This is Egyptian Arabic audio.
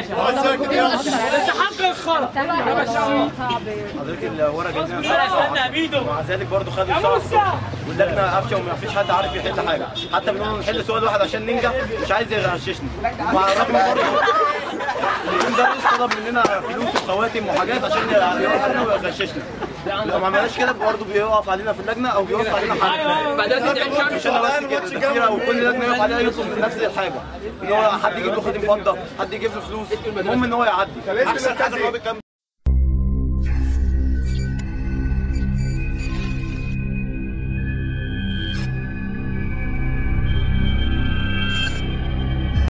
حضرتك الورقه جايبينها ومع ذلك برضه خدوا ساعه الصبح واللجنه قافشه وما فيش حد عارف يحل حاجه حتى بنقول له نحل سؤال واحد عشان ننجح مش عايز يغششني مع الرغم برضه المدرس طلب مننا فلوس وخواتم وحاجات عشان يقف علينا ويغششنا لو ما عملناش كده برضه بيقف علينا في اللجنه او بيقف علينا حد مش انا بس كده ده كتير وكل لجنه يقف عليها يطلب نفس الحاجه ان هو حد يجيب له خاتم فضه حد يجيب له فلوس المهم ان هو يعدي احسن حاجه ان هو بيكمل